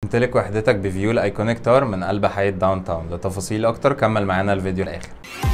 امتلك وحدتك بفيو الايكونيك تاور من قلب حي داون تاون لتفاصيل اكتر كمل معانا الفيديو الاخر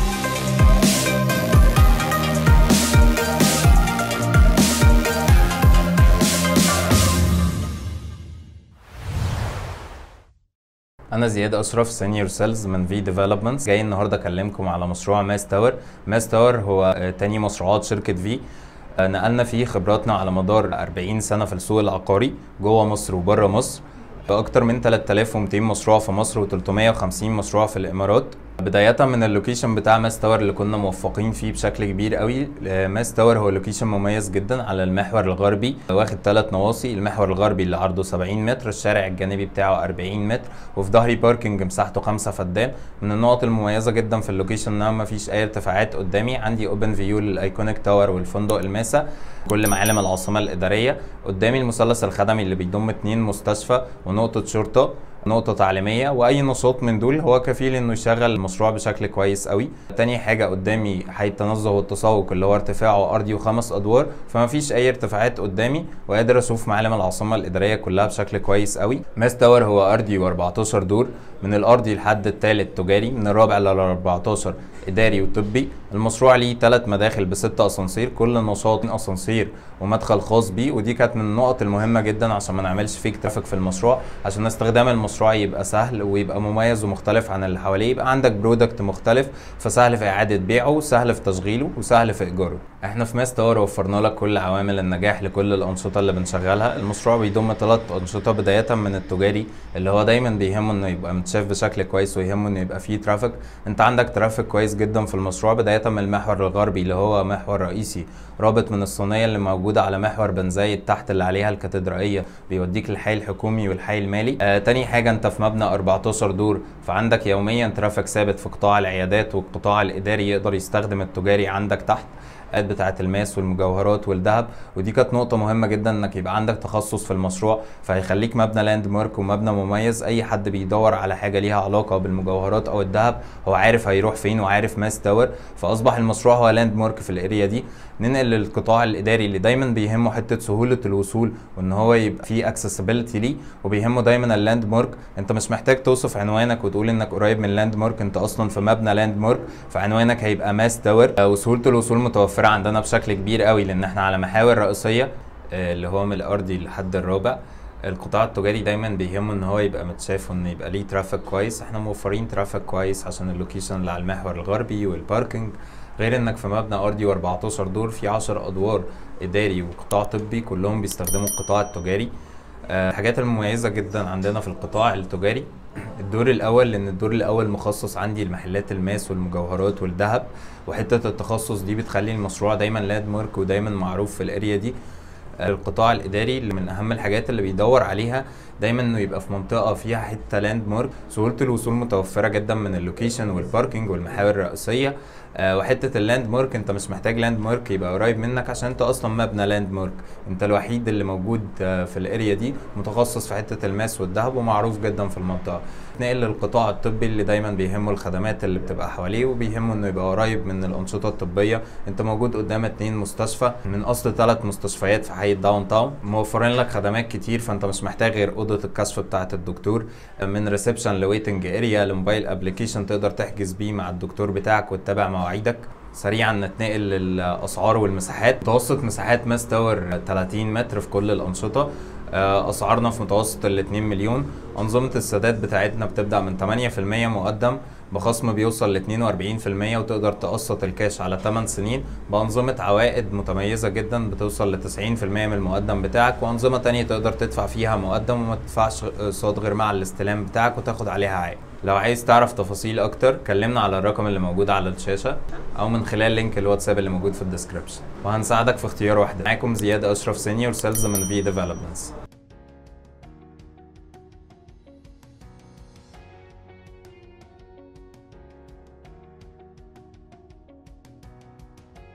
انا زياد اشرف سينيور سيلز من في ديفلوبمنتس جاي النهارده اكلمكم على مشروع ماس تاور ماس تاور هو آه، تاني مشروعات شركه في آه، نقلنا فيه خبراتنا على مدار 40 سنه في السوق العقاري جوه مصر وبره مصر باكتر من 3200 مشروع في مصر و350 مشروع في الامارات بداية من اللوكيشن بتاع ماس تاور اللي كنا موفقين فيه بشكل كبير قوي آه، ماس تاور هو لوكيشن مميز جدا على المحور الغربي واخد ثلاث نواصي المحور الغربي اللي عرضه 70 متر الشارع الجانبي بتاعه 40 متر وفي ظهري باركنج مساحته 5 فدان من النقط المميزة جدا في اللوكيشن انها مفيش اي ارتفاعات قدامي عندي اوبن فيو للايكونيك تاور والفندق الماسا كل معالم العاصمة الإدارية قدامي المثلث الخدمي اللي بيضم اتنين مستشفى ونقطة شرطة نقطة تعليمية وأي نشاط من دول هو كفيل إنه يشغل المشروع بشكل كويس قوي. تاني حاجة قدامي حي التنزه والتسوق اللي هو ارتفاعه أرضي وخمس أدوار فما فيش أي ارتفاعات قدامي وقادر أشوف معالم العاصمة الإدارية كلها بشكل كويس قوي. ماس تاور هو أرضي و14 دور من الأرضي لحد التالت تجاري من الرابع لل 14 إداري وطبي. المشروع ليه ثلاث مداخل بست أسانسير كل نشاط أسانسير ومدخل خاص بيه ودي كانت من النقط المهمة جدا عشان ما نعملش فيك ترافيك في المشروع عشان استخدام المشروع يبقى سهل ويبقى مميز ومختلف عن اللي حواليه يبقى عندك برودكت مختلف فسهل في إعادة بيعه سهل في تشغيله وسهل في إيجاره احنا في ماس تاور وفرنا لك كل عوامل النجاح لكل الأنشطة اللي بنشغلها المشروع بيضم ثلاث أنشطة بداية من التجاري اللي هو دايما بيهمه انه يبقى متشاف بشكل كويس ويهمه انه يبقى فيه ترافيك انت عندك ترافيك كويس جدا في المشروع بداية من المحور الغربي اللي هو محور رئيسي رابط من الصينية اللي موجودة على محور بن زايد تحت اللي عليها الكاتدرائية بيوديك للحي الحكومي والحي المالي آه تاني حاجة انت في مبنى 14 دور فعندك يوميا ترافيك ثابت في قطاع العيادات والقطاع الإداري يقدر يستخدم التجاري عندك تحت الحلقات بتاعه الماس والمجوهرات والذهب ودي كانت نقطه مهمه جدا انك يبقى عندك تخصص في المشروع فهيخليك مبنى لاند مارك ومبنى مميز اي حد بيدور على حاجه ليها علاقه بالمجوهرات او الذهب هو عارف هيروح فين وعارف ماس تاور فاصبح المشروع هو لاند مارك في الاريا دي ننقل للقطاع الاداري اللي دايما بيهمه حته سهوله الوصول وان هو يبقى فيه اكسسبيلتي ليه وبيهمه دايما اللاند مارك انت مش محتاج توصف عنوانك وتقول انك قريب من لاند مارك انت اصلا في مبنى لاند مارك فعنوانك هيبقى ماس تاور وسهوله الوصول متوفره عندنا بشكل كبير قوي لان احنا على محاور رئيسيه آه، اللي هو من الارضي لحد الرابع القطاع التجاري دايما بيهمه ان هو يبقى متشاف وان يبقى ليه ترافيك كويس احنا موفرين ترافيك كويس عشان اللوكيشن اللي على المحور الغربي والباركينج غير انك في مبنى ارضي و14 دور في 10 ادوار اداري وقطاع طبي كلهم بيستخدموا القطاع التجاري آه، الحاجات المميزه جدا عندنا في القطاع التجاري الدور الاول لان الدور الاول مخصص عندي لمحلات الماس والمجوهرات والذهب وحته التخصص دي بتخلي المشروع دايما لاند مارك ودايما معروف في الاريا دي القطاع الاداري اللي من اهم الحاجات اللي بيدور عليها دايما انه يبقى في منطقه فيها حته لاند مارك سهوله الوصول متوفره جدا من اللوكيشن والباركينج والمحاور الرئيسيه آه، وحته اللاند مارك انت مش محتاج لاند مارك يبقى قريب منك عشان انت اصلا مبنى لاند مارك انت الوحيد اللي موجود آه، في الاريا دي متخصص في حته الماس والذهب ومعروف جدا في المنطقه نقل للقطاع الطبي اللي دايما بيهمه الخدمات اللي بتبقى حواليه وبيهمه انه يبقى قريب من الانشطه الطبيه انت موجود قدام اتنين مستشفى من اصل ثلاث مستشفيات في حي الداون تاون موفرين لك خدمات كتير فانت مش محتاج غير اوضه الكشف بتاعه الدكتور من ريسبشن لويتنج اريا لموبايل ابلكيشن تقدر تحجز بيه مع الدكتور بتاعك وتتابع مواعيدك سريعا نتنقل للاسعار والمساحات متوسط مساحات ماس تاور 30 متر في كل الانشطه آه، اسعارنا في متوسط ال 2 مليون انظمه السداد بتاعتنا بتبدا من 8% مقدم بخصم بيوصل ل 42% وتقدر تقسط الكاش على 8 سنين بأنظمة عوائد متميزة جدا بتوصل ل 90% من المقدم بتاعك وأنظمة تانية تقدر تدفع فيها مقدم وما تدفعش قسط غير مع الاستلام بتاعك وتاخد عليها عائد لو عايز تعرف تفاصيل اكتر كلمنا على الرقم اللي موجود على الشاشة او من خلال لينك الواتساب اللي موجود في الديسكربشن وهنساعدك في اختيار واحدة معاكم زياد اشرف سينيور سيلز من في ديفلوبمنتس